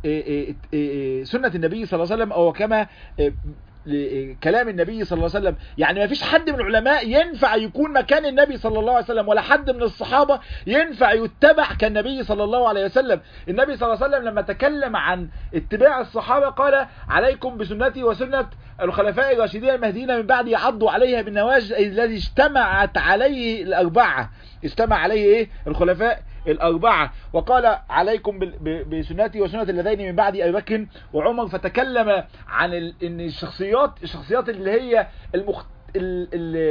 سنه النبي صلى الله عليه وسلم او كما كلام النبي صلى الله عليه وسلم يعني ما فيش حد من العلماء ينفع يكون مكان النبي صلى الله عليه وسلم ولا حد من الصحابة ينفع يتبع كالنبي صلى الله عليه وسلم النبي صلى الله عليه وسلم لما تكلم عن اتباع الصحابة قال عليكم بسنتي وسنة الخلفاء الراشدين المهديين من بعد يعضوا عليها بالنواجذ الذي اجتمعت عليه الأربعة اجتمع عليه ايه الخلفاء الأربعة وقال عليكم بسنتي وسنة اللذين من بعد أبي بكر وعمر فتكلم عن ال... ان الشخصيات الشخصيات اللي هي المخ... ال... ال...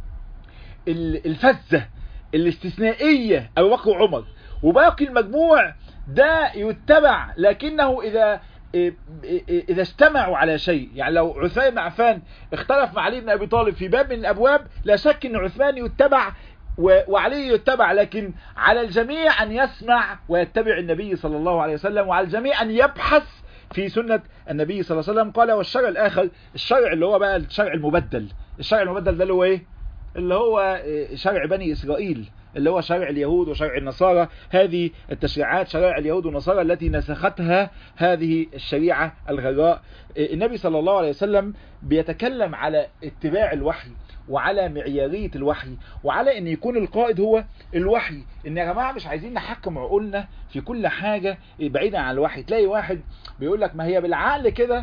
ال... الفزة الاستثنائية أبي بكر وعمر وباقي المجموع ده يتبع لكنه إذا إذا اجتمعوا على شيء يعني لو عثمان بن عفان اختلف مع علي بن أبي طالب في باب من الأبواب لا شك أن عثمان يتبع وعليه يتبع لكن على الجميع أن يسمع ويتبع النبي صلى الله عليه وسلم وعلى الجميع أن يبحث في سنة النبي صلى الله عليه وسلم قال والشرع الآخر الشرع اللي هو بقى الشرع المبدل الشرع المبدل ده اللي هو ايه اللي هو شرع بني إسرائيل اللي هو شرع اليهود وشرع النصارى هذه التشريعات شرائع اليهود والنصارى التي نسختها هذه الشريعة الغراء النبي صلى الله عليه وسلم بيتكلم على اتباع الوحي وعلى معيارية الوحي وعلى ان يكون القائد هو الوحي ان يا جماعة مش عايزين نحكم عقولنا في كل حاجة بعيدا عن الوحي تلاقي واحد بيقول لك ما هي بالعقل كده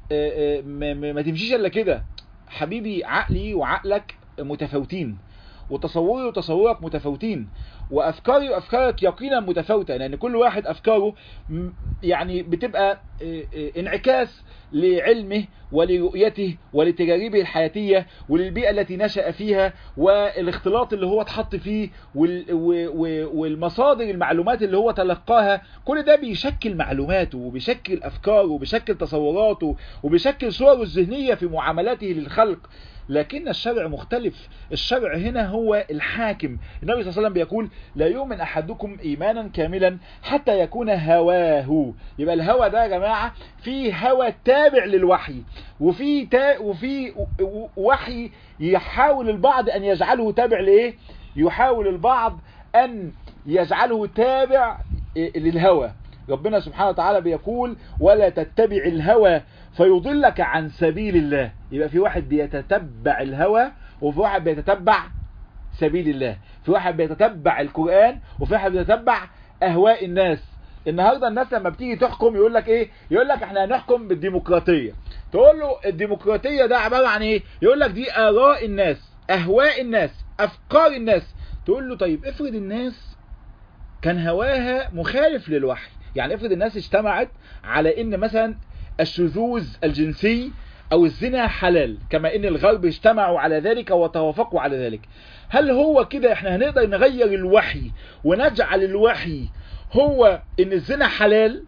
ما تمشيش الا كده حبيبي عقلي وعقلك متفاوتين وتصوري وتصورك متفاوتين وافكاري وافكارك يقينا متفاوته لان كل واحد افكاره يعني بتبقى انعكاس لعلمه ولرؤيته ولتجاربه الحياتيه وللبيئه التي نشا فيها والاختلاط اللي هو اتحط فيه والمصادر المعلومات اللي هو تلقاها كل ده بيشكل معلوماته وبيشكل افكاره وبيشكل تصوراته وبيشكل صوره الذهنيه في معاملاته للخلق لكن الشرع مختلف الشرع هنا هو الحاكم النبي صلى الله عليه وسلم بيقول لا يؤمن أحدكم إيمانا كاملا حتى يكون هواه يبقى الهوى ده يا جماعة في هوى تابع للوحي وفي تا وفي وحي يحاول البعض أن يجعله تابع لإيه يحاول البعض أن يجعله تابع للهوى ربنا سبحانه وتعالى بيقول ولا تتبع الهوى فيضلك عن سبيل الله يبقى في واحد بيتتبع الهوى وفي واحد بيتتبع سبيل الله في واحد بيتتبع القرآن وفي واحد بيتتبع أهواء الناس النهارده الناس لما بتيجي تحكم يقول لك ايه يقول لك احنا هنحكم بالديمقراطيه تقول له الديمقراطيه ده عباره عن ايه يقول لك دي اراء الناس اهواء الناس افكار الناس تقول له طيب افرض الناس كان هواها مخالف للوحي يعني افرض الناس اجتمعت على ان مثلا الشذوذ الجنسي او الزنا حلال كما ان الغرب اجتمعوا على ذلك وتوافقوا على ذلك هل هو كده احنا هنقدر نغير الوحي ونجعل الوحي هو ان الزنا حلال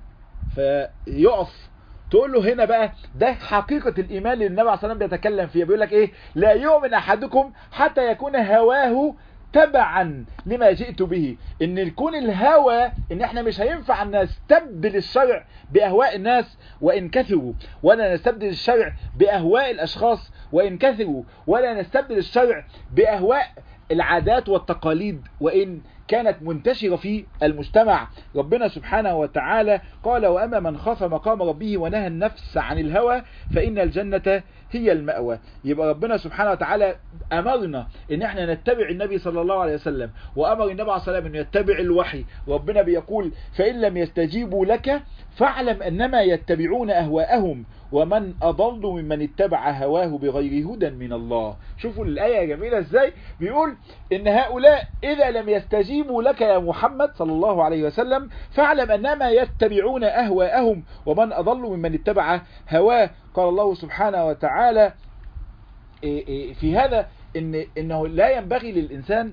فيقف تقول له هنا بقى ده حقيقة الإيمان اللي النبي عليه الصلاة والسلام بيتكلم فيها بيقول لك إيه لا يؤمن أحدكم حتى يكون هواه تبعا لما جئت به ان يكون الهوى ان احنا مش هينفع نستبدل الشرع باهواء الناس وان كثروا ولا نستبدل الشرع باهواء الاشخاص وان كثروا ولا نستبدل الشرع باهواء العادات والتقاليد وإن كانت منتشرة في المجتمع ربنا سبحانه وتعالى قال وأما من خاف مقام ربه ونهى النفس عن الهوى فإن الجنة هي المأوى يبقى ربنا سبحانه وتعالى أمرنا إن احنا نتبع النبي صلى الله عليه وسلم وأمر النبي عليه الصلاة والسلام أن يتبع الوحي ربنا بيقول فإن لم يستجيبوا لك فاعلم أنما يتبعون أهواءهم ومن أضل ممن اتبع هواه بغير هدى من الله شوفوا الآية جميلة ازاي بيقول إن هؤلاء إذا لم يستجيبوا لك يا محمد صلى الله عليه وسلم فاعلم أنما يتبعون أهواءهم ومن أضل ممن اتبع هواه قال الله سبحانه وتعالى في هذا إن إنه لا ينبغي للإنسان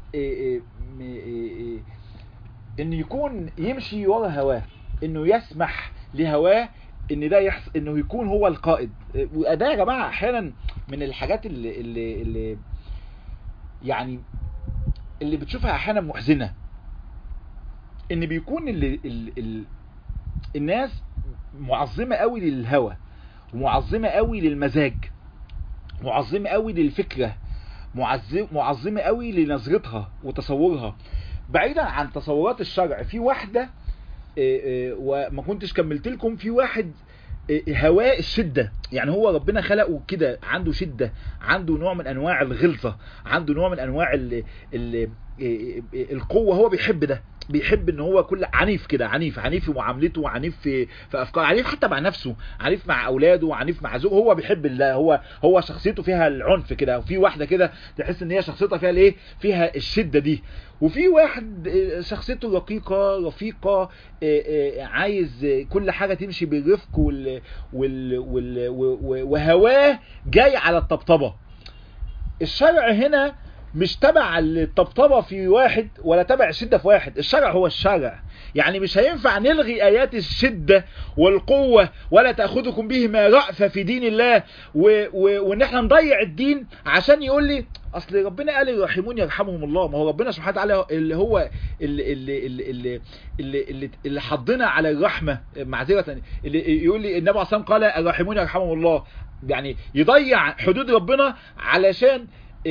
إن يكون يمشي ورا هواه إنه يسمح لهواه ان ده يحصل انه يكون هو القائد وده يا جماعه احيانا من الحاجات اللي اللي, اللي يعني اللي بتشوفها احيانا محزنه ان بيكون اللي ال ال الناس معظمه قوي للهوى ومعظمه قوي للمزاج معظمه قوي للفكره معظمه قوي لنظرتها وتصورها بعيدا عن تصورات الشرع في واحده وما كنتش كملت لكم في واحد هواء الشدة يعني هو ربنا خلقه كده عنده شدة عنده نوع من انواع الغلظة عنده نوع من انواع ال ال القوة هو بيحب ده بيحب ان هو كل عنيف كده عنيف عنيف في معاملته وعنيف في في افكاره عنيف حتى مع نفسه عنيف مع اولاده وعنيف مع زوجه هو بيحب الله هو هو شخصيته فيها العنف كده وفي واحده كده تحس ان هي شخصيتها فيها الايه فيها الشده دي وفي واحد شخصيته رقيقه رفيقه عايز كل حاجه تمشي بالرفق وال وال وال وهواه جاي على الطبطبه الشرع هنا مش تبع الطبطبة في واحد ولا تبع الشدة في واحد الشرع هو الشرع يعني مش هينفع نلغي ايات الشدة والقوة ولا تأخذكم بهما رأفة في دين الله و... و... وان احنا نضيع الدين عشان يقول لي اصل ربنا قال الراحمون يرحمهم الله ما هو ربنا سبحانه وتعالى اللي هو اللي اللي اللي اللي, اللي, اللي, اللي حضنا على الرحمة معذرة اللي يقول لي النبي عليه الصلاة والسلام قال الراحمون يرحمهم الله يعني يضيع حدود ربنا علشان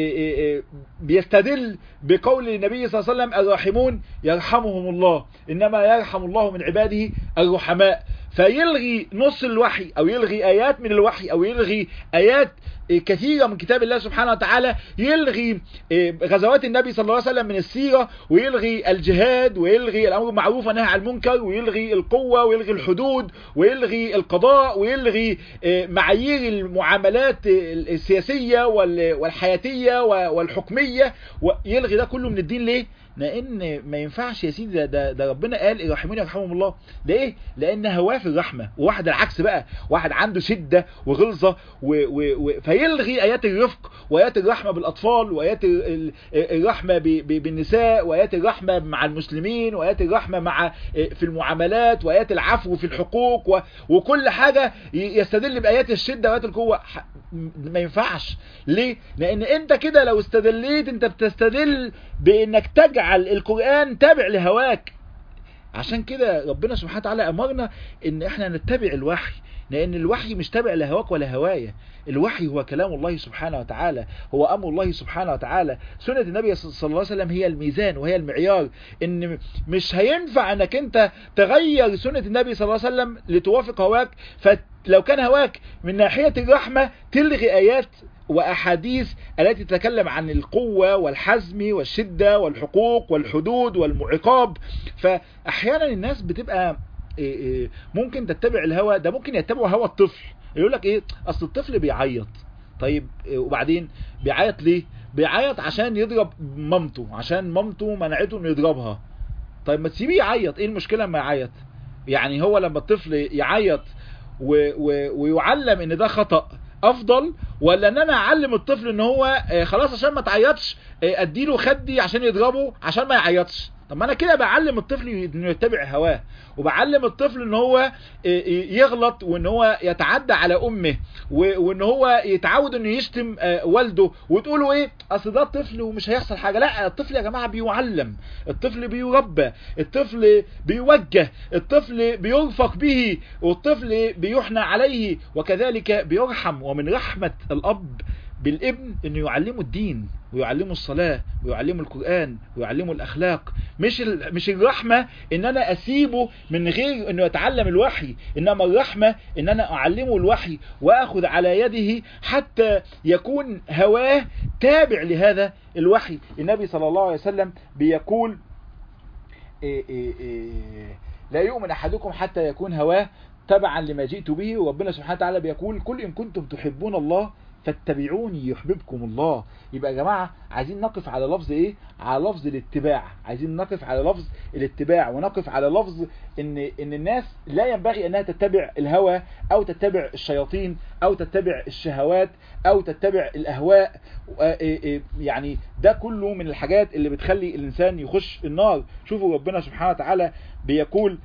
بيستدل بقول النبي صلى الله عليه وسلم الراحمون يرحمهم الله إنما يرحم الله من عباده الرحماء فيلغي نص الوحي أو يلغي آيات من الوحي أو يلغي آيات كثيرة من كتاب الله سبحانه وتعالى يلغي غزوات النبي صلى الله عليه وسلم من السيرة ويلغي الجهاد ويلغي الأمر بالمعروف والنهي عن المنكر ويلغي القوة ويلغي الحدود ويلغي القضاء ويلغي معايير المعاملات السياسية والحياتية والحكمية ويلغي ده كله من الدين ليه؟ لان ما ينفعش يا سيدي ده, ده, ده ربنا قال الراحمون يرحمهم الله ليه لان هواه في الرحمه وواحد العكس بقى واحد عنده شده وغلظه و و و فيلغي ايات الرفق وايات الرحمه بالاطفال وايات الرحمه بالنساء وايات الرحمه مع المسلمين وايات الرحمه مع في المعاملات وايات العفو في الحقوق و وكل حاجه يستدل بايات الشده وايات القوه ما ينفعش ليه لان انت كده لو استدليت انت بتستدل بانك تجعل القرآن تابع لهواك عشان كده ربنا سبحانه وتعالى امرنا ان احنا نتبع الوحي لان الوحي مش تابع لهواك ولا هوايا الوحي هو كلام الله سبحانه وتعالى هو امر الله سبحانه وتعالى سنة النبي صلى الله عليه وسلم هي الميزان وهي المعيار ان مش هينفع انك انت تغير سنة النبي صلى الله عليه وسلم لتوافق هواك فلو كان هواك من ناحية الرحمة تلغي ايات وأحاديث التي تتكلم عن القوة والحزم والشدة والحقوق والحدود والعقاب فأحيانا الناس بتبقى ممكن تتبع الهوى ده ممكن يتبعوا هوى الطفل يقول لك ايه اصل الطفل بيعيط طيب وبعدين بيعيط ليه بيعيط عشان يضرب مامته عشان مامته منعته انه يضربها طيب ما تسيبيه يعيط ايه المشكلة لما يعيط يعني هو لما الطفل يعيط و و ويعلم ان ده خطأ افضل ولا ان انا اعلم الطفل ان هو خلاص عشان ما تعيطش اديله خدي عشان يضربه عشان ما يعيطش طب ما انا كده بعلم الطفل انه يتبع هواه وبعلم الطفل ان هو يغلط وان هو يتعدى على امه وان هو يتعود انه يشتم والده وتقولوا ايه اصل ده طفل ومش هيحصل حاجه لا الطفل يا جماعه بيعلم الطفل بيربى الطفل بيوجه الطفل بيرفق به والطفل بيحنى عليه وكذلك بيرحم ومن رحمه الاب بالابن انه يعلمه الدين ويعلمه الصلاة ويعلمه القرآن ويعلمه الأخلاق مش مش الرحمة إن أنا أسيبه من غير إنه يتعلم الوحي إنما الرحمة إن أنا أعلمه الوحي وأخذ على يده حتى يكون هواه تابع لهذا الوحي النبي صلى الله عليه وسلم بيقول إيه إيه إيه لا يؤمن أحدكم حتى يكون هواه تبعا لما جئت به وربنا سبحانه وتعالى بيقول كل إن كنتم تحبون الله فاتبعوني يحببكم الله يبقى يا جماعة عايزين نقف على لفظ ايه على لفظ الاتباع عايزين نقف على لفظ الاتباع ونقف على لفظ ان ان الناس لا ينبغي انها تتبع الهوى او تتبع الشياطين او تتبع الشهوات او تتبع الاهواء يعني ده كله من الحاجات اللي بتخلي الانسان يخش النار شوفوا ربنا سبحانه وتعالى بيقول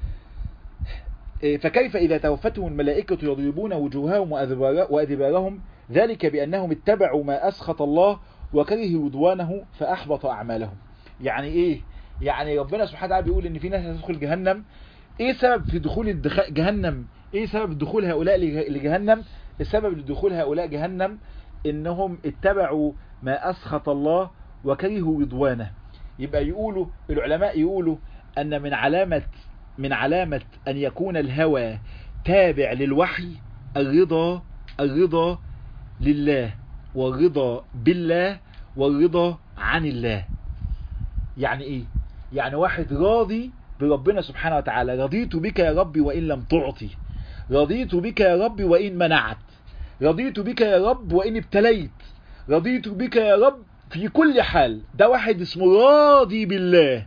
فكيف إذا توفتهم الملائكة يضربون وجوههم وأدبارهم ذلك بأنهم اتبعوا ما أسخط الله وكرهوا رضوانه فأحبط أعمالهم يعني إيه؟ يعني ربنا سبحانه وتعالى بيقول إن في ناس هتدخل جهنم إيه سبب في دخول الدخ... جهنم؟ إيه سبب دخول هؤلاء لجهنم؟ السبب لدخول هؤلاء جهنم إنهم اتبعوا ما أسخط الله وكرهوا رضوانه يبقى يقولوا العلماء يقولوا أن من علامة من علامة أن يكون الهوى تابع للوحي الرضا الرضا لله والرضا بالله والرضا عن الله يعني ايه يعني واحد راضي بربنا سبحانه وتعالى رضيت بك يا ربي وإن لم تعطي رضيت بك يا ربي وإن منعت رضيت بك يا رب وإن ابتليت رضيت بك يا رب في كل حال ده واحد اسمه راضي بالله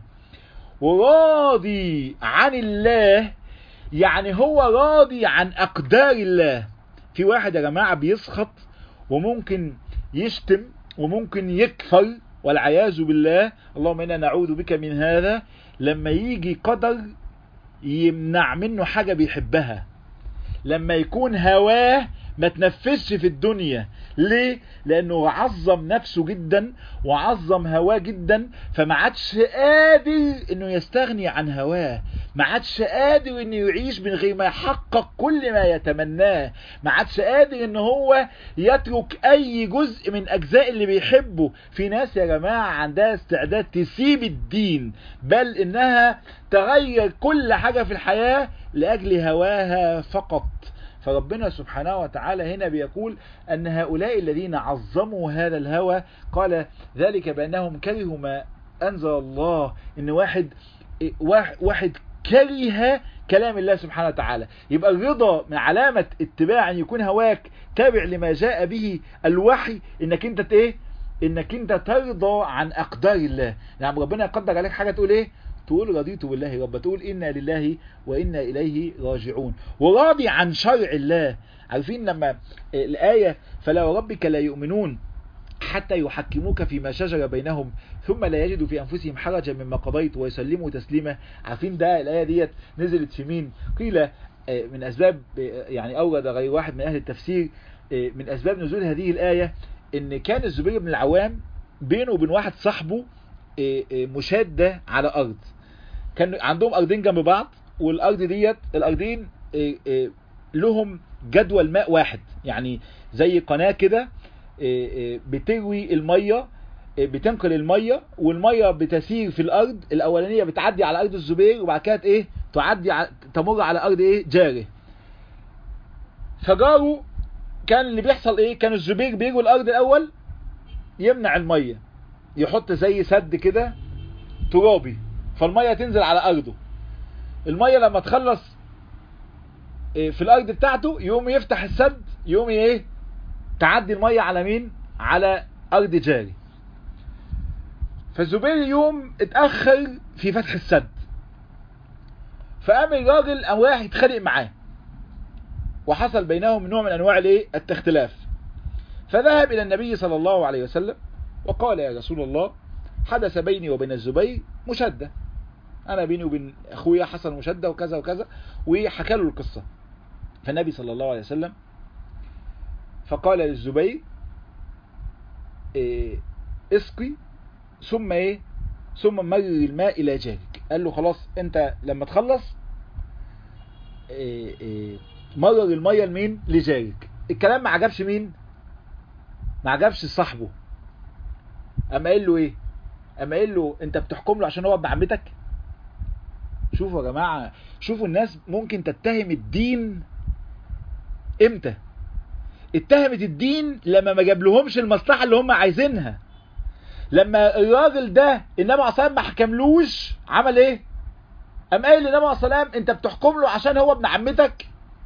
وراضي عن الله يعني هو راضي عن أقدار الله في واحد يا جماعة بيسخط وممكن يشتم وممكن يكفر والعياذ بالله اللهم إنا نعوذ بك من هذا لما يجي قدر يمنع منه حاجة بيحبها لما يكون هواه ما تنفذش في الدنيا ليه لانه عظم نفسه جدا وعظم هواه جدا فما عادش قادر انه يستغني عن هواه ما عادش قادر انه يعيش من غير ما يحقق كل ما يتمناه ما عادش قادر ان هو يترك اي جزء من اجزاء اللي بيحبه في ناس يا جماعة عندها استعداد تسيب الدين بل انها تغير كل حاجة في الحياة لاجل هواها فقط فربنا سبحانه وتعالى هنا بيقول أن هؤلاء الذين عظموا هذا الهوى قال ذلك بأنهم كرهوا ما أنزل الله إن واحد واحد كره كلام الله سبحانه وتعالى يبقى الرضا من علامة اتباع أن يكون هواك تابع لما جاء به الوحي إنك أنت إيه إنك أنت ترضى عن أقدار الله يعني ربنا يقدر عليك حاجة تقول إيه تقول رضيت بالله رب تقول إنا لله وإنا إليه راجعون وراضي عن شرع الله عارفين لما الآية فلا وربك لا يؤمنون حتى يحكموك فيما شجر بينهم ثم لا يجدوا في أنفسهم حرجا مما قضيت ويسلموا تسليما عارفين ده الآية ديت نزلت في مين قيل من أسباب يعني أورد غير واحد من أهل التفسير من أسباب نزول هذه الآية إن كان الزبير بن العوام بينه وبين واحد صاحبه مشادة على أرض كان عندهم أرضين جنب بعض والأرض ديت الأرضين لهم جدول ماء واحد يعني زي قناة كده بتروي المية بتنقل المية والمية بتسير في الأرض الأولانية بتعدي على أرض الزبير وبعد كده إيه تعدي على تمر على أرض إيه جاره فجاره كان اللي بيحصل إيه كان الزبير بيجوا الأرض الأول يمنع المية يحط زي سد كده ترابي فالمية تنزل على أرضه المية لما تخلص في الأرض بتاعته يقوم يفتح السد يقوم إيه تعدي المية على مين على أرض جاري فالزبير يوم اتأخر في فتح السد فقام الراجل قام رايح يتخانق معاه وحصل بينهم نوع من أنواع الايه التختلاف فذهب إلى النبي صلى الله عليه وسلم وقال يا رسول الله حدث بيني وبين الزبير مشدة أنا بيني وبين أخويا حصل مشدة وكذا وكذا وحكى له القصة فالنبي صلى الله عليه وسلم فقال للزبير إيه اسقي ثم ايه ثم مرر الماء الى جارك قال له خلاص انت لما تخلص إيه إيه مرر المية لمين لجارك الكلام ما عجبش مين ما عجبش صاحبه اما قال له ايه اما قال له انت بتحكم له عشان هو ابن عمتك شوفوا يا جماعة شوفوا الناس ممكن تتهم الدين امتى اتهمت الدين لما ما جابلهمش المصلحة اللي هم عايزينها لما الراجل ده النبي عليه الصلاه ما حكملوش عمل ايه قام قايل للنبي عليه الصلاه انت بتحكم له عشان هو ابن عمتك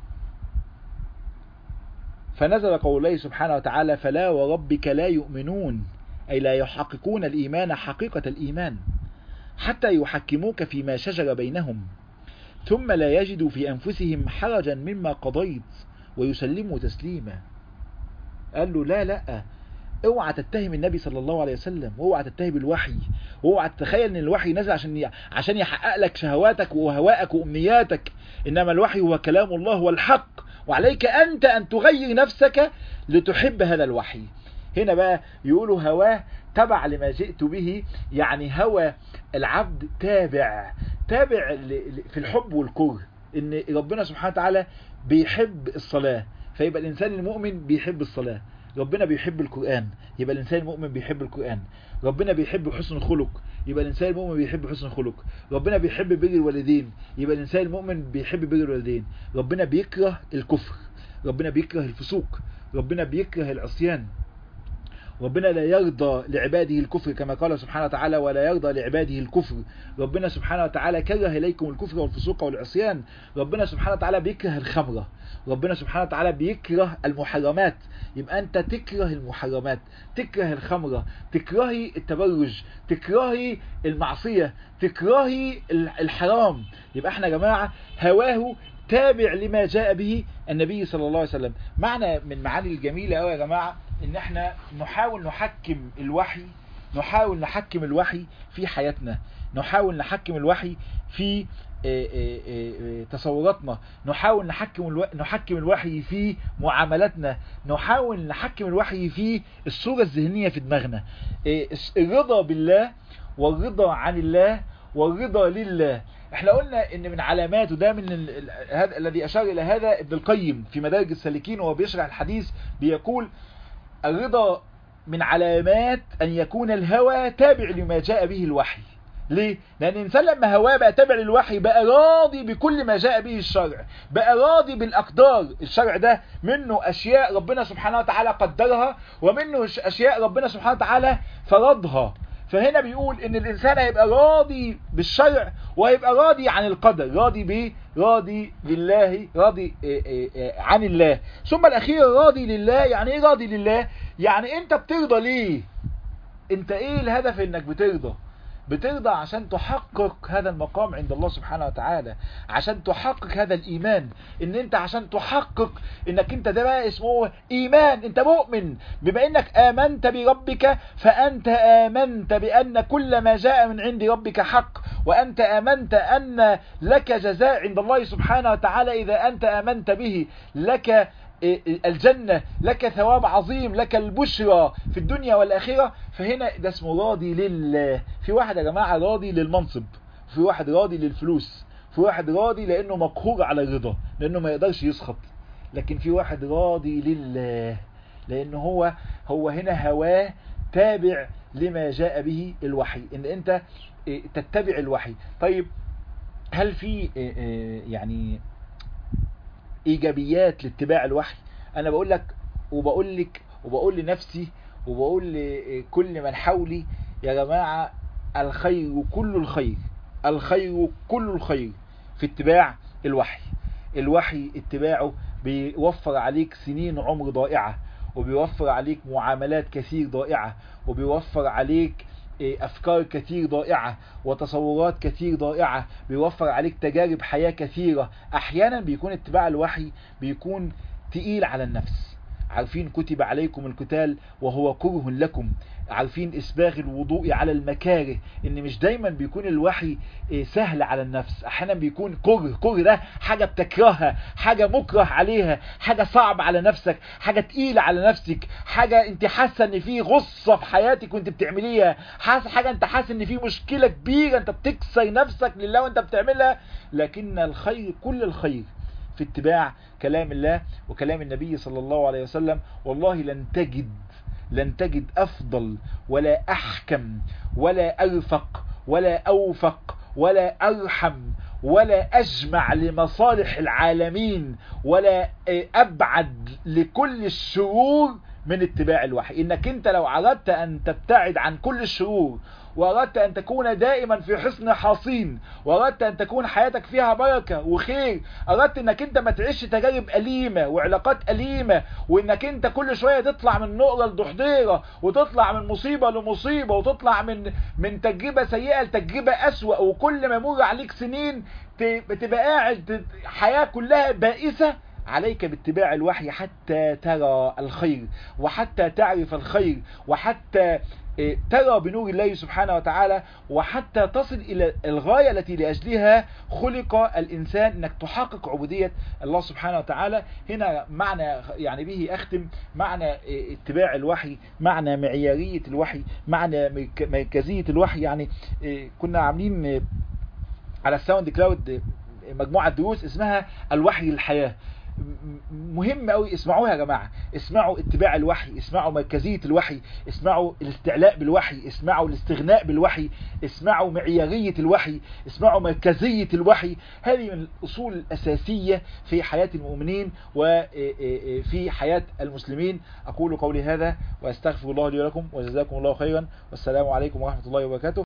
فنزل قول الله سبحانه وتعالى فلا وربك لا يؤمنون أي لا يحققون الإيمان حقيقة الإيمان حتى يحكموك فيما شجر بينهم ثم لا يجدوا في أنفسهم حرجا مما قضيت ويسلموا تسليما قال له لا لا اوعى تتهم النبي صلى الله عليه وسلم واوعى تتهم الوحي واوعى تتخيل ان الوحي نزل عشان عشان يحقق لك شهواتك وهوائك وامنياتك انما الوحي هو كلام الله والحق وعليك انت ان تغير نفسك لتحب هذا الوحي هنا بقى يقولوا هواه تبع لما جئت به يعني هوى العبد تابع تابع في الحب والكره ان ربنا سبحانه وتعالى بيحب الصلاة فيبقى الانسان المؤمن بيحب الصلاة ربنا بيحب القرآن يبقى الإنسان المؤمن بيحب القرآن ربنا بيحب حسن الخلق يبقى الإنسان المؤمن بيحب حسن الخلق ربنا بيحب بر الوالدين يبقى الإنسان المؤمن بيحب بر الوالدين ربنا بيكره الكفر ربنا بيكره الفسوق ربنا بيكره العصيان ربنا لا يرضى لعباده الكفر كما قال سبحانه وتعالى ولا يرضى لعباده الكفر ربنا سبحانه وتعالى كره إليكم الكفر والفسوق والعصيان ربنا سبحانه وتعالى بيكره الخمرة ربنا سبحانه وتعالى بيكره المحرمات يبقى أنت تكره المحرمات تكره الخمرة تكرهي التبرج تكرهي المعصية تكرهي الحرام يبقى احنا يا جماعة هواه تابع لما جاء به النبي صلى الله عليه وسلم معنى من معاني الجميلة قوي يا جماعة ان احنا نحاول نحكم الوحي نحاول نحكم الوحي في حياتنا نحاول نحكم الوحي في تصوراتنا نحاول نحكم الو... نحكم الوحي في معاملاتنا نحاول نحكم الوحي في الصورة الذهنية في دماغنا الرضا بالله والرضا عن الله والرضا لله احنا قلنا ان من علامات وده من ال... هذا الذي اشار الى هذا ابن القيم في مدارج السالكين وهو بيشرح الحديث بيقول الرضا من علامات ان يكون الهوى تابع لما جاء به الوحي ليه؟ لأن الإنسان لما هواه بقى تابع للوحي بقى راضي بكل ما جاء به الشرع بقى راضي بالأقدار الشرع ده منه أشياء ربنا سبحانه وتعالى قدرها ومنه أشياء ربنا سبحانه وتعالى فرضها فهنا بيقول ان الانسان هيبقى راضي بالشرع وهيبقى راضي عن القدر راضي بايه راضي بالله راضي عن الله ثم الاخير راضي لله يعني ايه راضي لله يعني انت بترضى ليه انت ايه الهدف انك بترضى بترضى عشان تحقق هذا المقام عند الله سبحانه وتعالى عشان تحقق هذا الإيمان ان انت عشان تحقق انك انت ده بقى اسمه إيمان انت مؤمن بما انك آمنت بربك فأنت آمنت بأن كل ما جاء من عند ربك حق وأنت آمنت أن لك جزاء عند الله سبحانه وتعالى إذا أنت آمنت به لك الجنة لك ثواب عظيم لك البشرى في الدنيا والآخرة فهنا ده اسمه راضي لله في واحد يا جماعة راضي للمنصب في واحد راضي للفلوس في واحد راضي لأنه مقهور على الرضا لأنه ما يقدرش يسخط لكن في واحد راضي لله لأنه هو هو هنا هواه تابع لما جاء به الوحي ان انت تتبع الوحي طيب هل في يعني ايجابيات لاتباع الوحي انا بقول لك وبقول لك وبقول لنفسي وبقول لكل من حولي يا جماعة الخير كل الخير الخير كل الخير في اتباع الوحي الوحي اتباعه بيوفر عليك سنين عمر ضائعة وبيوفر عليك معاملات كثير ضائعة وبيوفر عليك أفكار كثير ضائعة وتصورات كثير ضائعة بيوفر عليك تجارب حياة كثيرة أحيانا بيكون اتباع الوحي بيكون تقيل على النفس عارفين كتب عليكم القتال وهو كره لكم عارفين اسباغ الوضوء على المكاره ان مش دايما بيكون الوحي سهل على النفس احيانا بيكون كره كره ده حاجة بتكرهها حاجة مكره عليها حاجة صعب على نفسك حاجة تقيلة على نفسك حاجة انت حاسة ان في غصة في حياتك وانت بتعمليها حاسة حاجة انت حاسة ان في مشكلة كبيرة انت بتكسر نفسك لله وانت بتعملها لكن الخير كل الخير في اتباع كلام الله وكلام النبي صلى الله عليه وسلم والله لن تجد لن تجد أفضل ولا أحكم ولا أرفق ولا أوفق ولا أرحم ولا أجمع لمصالح العالمين ولا أبعد لكل الشرور من اتباع الوحي إنك أنت لو أردت أن تبتعد عن كل الشرور وأردت أن تكون دائما في حسن حصين وأردت أن تكون حياتك فيها بركة وخير أردت أنك أنت ما تعيش تجارب أليمة وعلاقات أليمة وأنك أنت كل شوية تطلع من نقرة لضحضيرة وتطلع من مصيبة لمصيبة وتطلع من من تجربة سيئة لتجربة أسوأ وكل ما يمر عليك سنين بتبقى قاعد حياة كلها بائسة عليك باتباع الوحي حتى ترى الخير وحتى تعرف الخير وحتى ترى بنور الله سبحانه وتعالى وحتى تصل إلى الغاية التي لأجلها خلق الإنسان أنك تحقق عبودية الله سبحانه وتعالى هنا معنى يعني به أختم معنى اتباع الوحي معنى معيارية الوحي معنى مركزية الوحي يعني كنا عاملين على الساوند كلاود مجموعة دروس اسمها الوحي للحياة مهم قوي اسمعوها يا جماعة اسمعوا اتباع الوحي اسمعوا مركزية الوحي اسمعوا الاستعلاء بالوحي اسمعوا الاستغناء بالوحي اسمعوا معيارية الوحي اسمعوا مركزية الوحي هذه من الأصول الأساسية في حياة المؤمنين وفي حياة المسلمين أقول قولي هذا وأستغفر الله لي ولكم وجزاكم الله خيرا والسلام عليكم ورحمة الله وبركاته